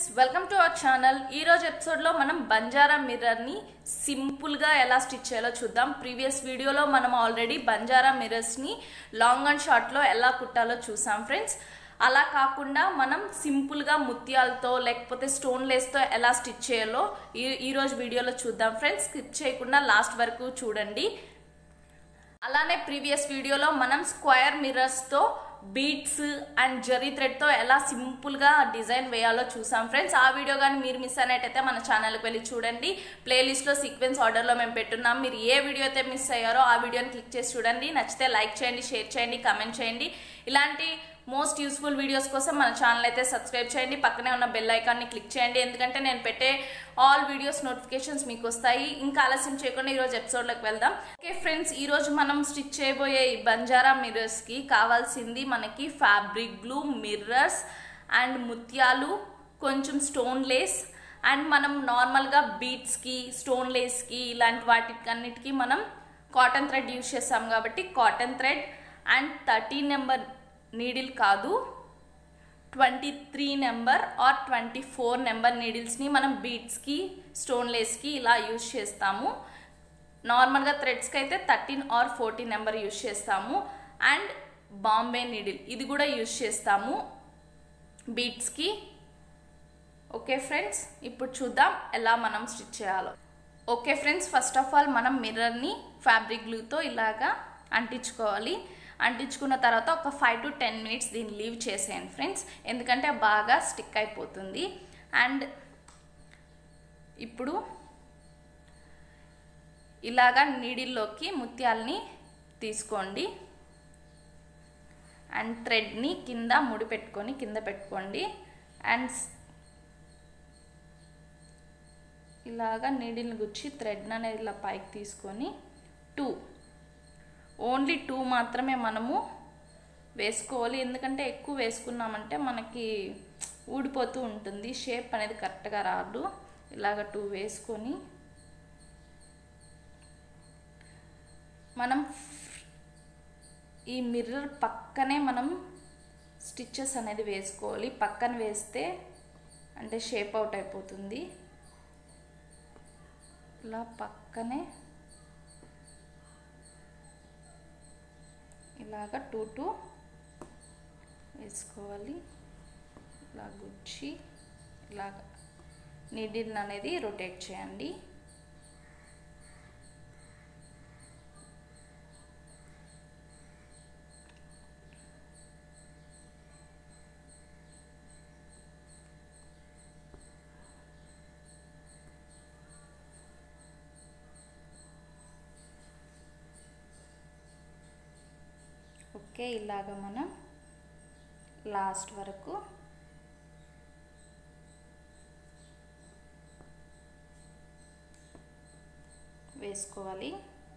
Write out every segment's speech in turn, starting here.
welcome to our channel ఈ రోజు episode లో మనం బంజారా మిర్రర్ ని సింపుల్ గా ఎలా స్టిచ్ చేయాలో చూద్దాం ప్రీవియస్ వీడియోలో మనం ఆల్రెడీ బంజారా మిర్రర్స్ ని లాంగ్ అండ్ షార్ట్ లో ఎలా కుట్టాలో చూసాం ఫ్రెండ్స్ అలా కాకుండా మనం సింపుల్ గా ముత్యాలతో లేకపోతే స్టోన్ లేస్ తో ఎలా స్టిచ్ చేయాలో ఈ ఈ రోజు వీడియోలో చూద్దాం ఫ్రెండ్స్ స్కిప్ చేయకుండా లాస్ట్ వరకు చూడండి అలానే ప్రీవియస్ వీడియోలో మనం స్క్వేర్ మిర్రర్స్తో బీట్స్ అండ్ జరీ థ్రెడ్తో ఎలా సింపుల్గా డిజైన్ వేయాలో చూసాం ఫ్రెండ్స్ ఆ వీడియో కానీ మీరు మిస్ అయినట్టయితే మన ఛానల్కి వెళ్ళి చూడండి ప్లేలిస్ట్లో సీక్వెన్స్ ఆర్డర్లో మేము పెట్టున్నాం మీరు ఏ వీడియో అయితే మిస్ అయ్యారో ఆ వీడియోని క్లిక్ చేసి చూడండి నచ్చితే లైక్ చేయండి షేర్ చేయండి కమెంట్ చేయండి ఇలాంటి మోస్ట్ యూస్ఫుల్ వీడియోస్ కోసం మన ఛానల్ అయితే సబ్స్క్రైబ్ చేయండి పక్కనే ఉన్న బెల్ ఐకాన్ని క్లిక్ చేయండి ఎందుకంటే నేను పెట్టే ఆల్ వీడియోస్ నోటిఫికేషన్స్ మీకు వస్తాయి ఇంకా ఆలస్యం చేయకుండా ఈరోజు ఎపిసోడ్లోకి వెళ్దాం ఓకే ఫ్రెండ్స్ ఈరోజు మనం స్టిచ్ చేయబోయే ఈ బంజారా మిర్రర్స్కి కావాల్సింది మనకి ఫ్యాబ్రిక్ గ్లూ మిర్రర్స్ అండ్ ముత్యాలు కొంచెం స్టోన్ లేస్ అండ్ మనం నార్మల్గా బీట్స్కి స్టోన్ లేస్కి ఇలాంటి వాటికి అన్నిటికీ మనం కాటన్ థ్రెడ్ యూస్ చేస్తాం కాబట్టి cotton thread and thirteen number needle కాదు twenty three number or twenty four number నీడిల్స్ని మనం బీట్స్కి స్టోన్ లేస్కి ఇలా యూజ్ చేస్తాము నార్మల్గా థ్రెడ్స్కి అయితే thirteen or fourteen number use చేస్తాము అండ్ బాంబే నీడిల్ ఇది కూడా యూజ్ చేస్తాము బీట్స్కి ఓకే ఫ్రెండ్స్ ఇప్పుడు చూద్దాం ఎలా మనం స్టిచ్ చేయాలో okay friends first of all మనం మిర్రర్ని ఫ్యాబ్రిక్ గ్లూతో ఇలాగా అంటించుకోవాలి అంటించుకున్న తర్వాత ఒక ఫైవ్ టు టెన్ మినిట్స్ దీన్ని లీవ్ చేసేయండి ఫ్రెండ్స్ ఎందుకంటే బాగా స్టిక్ అయిపోతుంది అండ్ ఇప్పుడు ఇలాగా నీడిల్లోకి ముత్యాల్ని తీసుకోండి అండ్ థ్రెడ్ని కింద ముడి పెట్టుకొని కింద పెట్టుకోండి అండ్ ఇలాగా నీడిల్ని గుచ్చి థ్రెడ్ అనేది ఇలా పైకి తీసుకొని టూ ఓన్లీ టూ మాత్రమే మనము వేసుకోవాలి ఎందుకంటే ఎక్కువ వేసుకున్నామంటే మనకి ఊడిపోతూ ఉంటుంది షేప్ అనేది కరెక్ట్గా రాదు ఇలాగ టూ వేసుకొని మనం ఈ మిర్రర్ పక్కనే మనం స్టిచ్చెస్ అనేది వేసుకోవాలి పక్కన వేస్తే అంటే షేప్ అవుట్ అయిపోతుంది ఇలా పక్కనే ఇలాగ టూ టూ వేసుకోవాలి ఇలా గుచ్చి ఇలాగ నీడిల్ అనేది రొటేట్ చేయండి ఓకే ఇలాగ మనం లాస్ట్ వరకు వేసుకోవాలి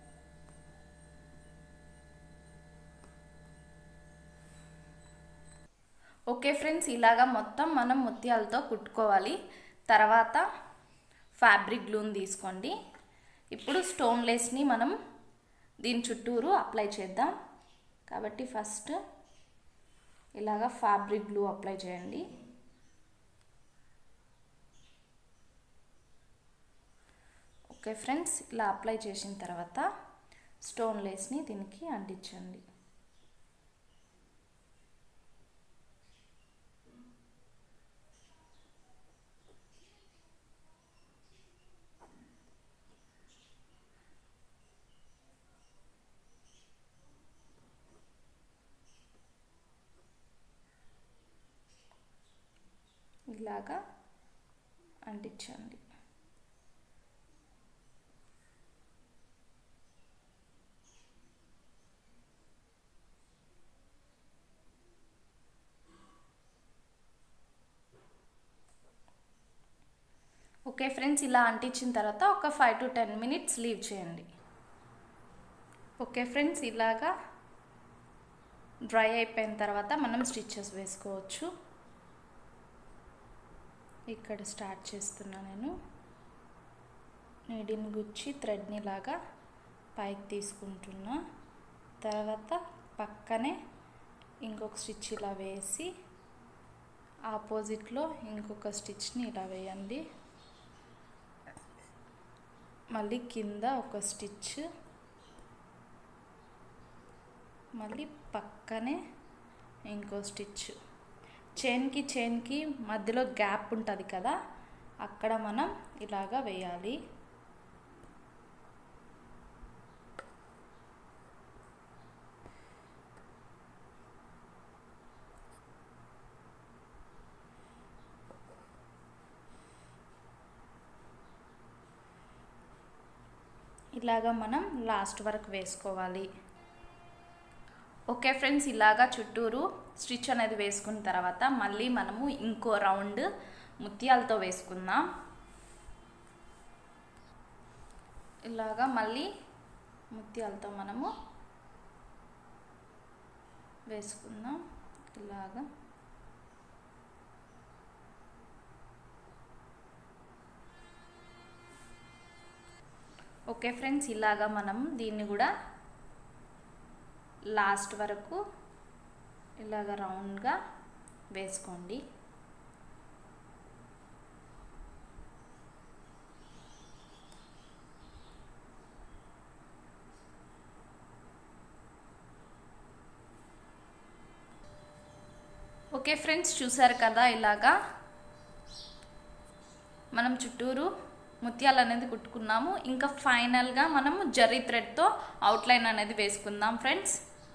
ఓకే ఫ్రెండ్స్ ఇలాగా మొత్తం మనం ముత్యాలతో కుట్టుకోవాలి తర్వాత ఫ్యాబ్రిక్ గ్లూని తీసుకోండి ఇప్పుడు స్టోన్ లేస్ని మనం దీని చుట్టూరు అప్లై చేద్దాం కాబట్టి ఫస్ట్ ఇలాగా ఫ్యాబ్రిక్ గ్లూ అప్లై చేయండి ఓకే ఫ్రెండ్స్ ఇలా అప్లై చేసిన తర్వాత స్టోన్ లేస్ని దీనికి అంటించండి ఇలాగా అంటించండి ఓకే ఫ్రెండ్స్ ఇలా అంటించిన తర్వాత ఒక five to ten minutes leave చేయండి ఓకే ఫ్రెండ్స్ ఇలాగా డ్రై అయిపోయిన తర్వాత మనం స్టిచ్చెస్ వేసుకోవచ్చు ఇక్కడ స్టార్ట్ చేస్తున్నా నేను నీడిని గుచ్చి థ్రెడ్ని లాగా పైకి తీసుకుంటున్నా తర్వాత పక్కనే ఇంకొక స్టిచ్ ఇలా వేసి ఆపోజిట్లో ఇంకొక స్టిచ్ని ఇలా వేయండి మళ్ళీ కింద ఒక స్టిచ్ మళ్ళీ పక్కనే ఇంకో స్టిచ్ చైన్కి చైన్కి మధ్యలో గ్యాప్ ఉంటుంది కదా అక్కడ మనం ఇలాగా వేయాలి ఇలాగా మనం లాస్ట్ వరకు వేసుకోవాలి ఓకే ఫ్రెండ్స్ ఇలాగా చుట్టూరు స్టిచ్ అనేది వేసుకున్న తర్వాత మళ్ళీ మనము ఇంకో రౌండ్ ముత్యాలతో వేసుకుందాం ఇలాగా మళ్ళీ ముత్యాలతో మనము వేసుకుందాం ఇలాగా ఓకే ఫ్రెండ్స్ ఇలాగా మనం దీన్ని కూడా లాస్ట్ వరకు ఇలాగ రౌండ్గా వేసుకోండి ఓకే ఫ్రెండ్స్ చూసారు కదా ఇలాగా మనం చుట్టూరు ముత్యాలు అనేది కుట్టుకున్నాము ఇంకా ఫైనల్గా మనము జరీ థ్రెడ్తో అవుట్లైన్ అనేది వేసుకుందాం ఫ్రెండ్స్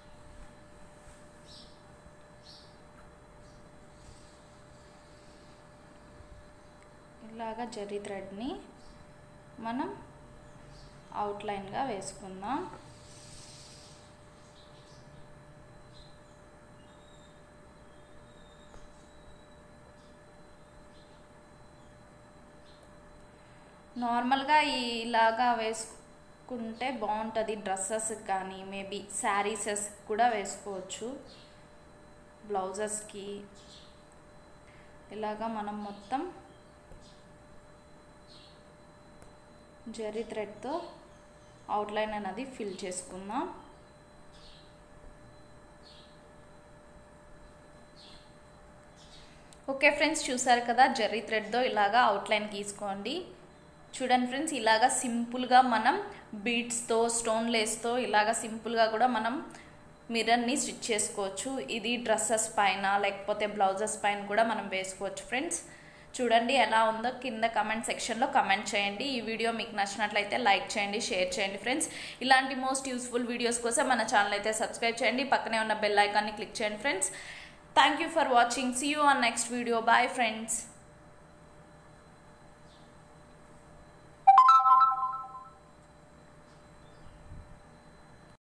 ఇలాగా జరీ థ్రెడ్ని మనం అవుట్లైన్గా వేసుకుందాం నార్మల్గా ఇలాగా వేసుకుంటే బాగుంటుంది డ్రెస్సెస్ కానీ మేబీ శారీసెస్ కూడా వేసుకోవచ్చు బ్లౌజెస్కి ఇలాగా మనం మొత్తం జరీ థ్రెడ్తో అవుట్లైన్ అనేది ఫిల్ చేసుకుందాం ఓకే ఫ్రెండ్స్ చూసారు కదా జరీ థ్రెడ్తో ఇలాగా అవుట్లైన్ గీసుకోండి చూడండి ఫ్రెండ్స్ ఇలాగా సింపుల్గా మనం బీడ్స్తో స్టోన్ లేస్తో ఇలాగా సింపుల్గా కూడా మనం మిర్రర్ని స్టిచ్ చేసుకోవచ్చు ఇది డ్రెస్సెస్ పైన లేకపోతే బ్లౌజెస్ పైన కూడా మనం వేసుకోవచ్చు ఫ్రెండ్స్ చూడండి ఎలా ఉందో కింద కమెంట్ సెక్షన్లో కమెంట్ చేయండి ఈ వీడియో మీకు నచ్చినట్లయితే లైక్ చేయండి షేర్ చేయండి ఫ్రెండ్స్ ఇలాంటి మోస్ట్ యూస్ఫుల్ వీడియోస్ కోసం మన ఛానల్ అయితే సబ్స్క్రైబ్ చేయండి పక్కనే ఉన్న బెల్ ఐకాన్ని క్లిక్ చేయండి friends thank you for watching see you on next video bye friends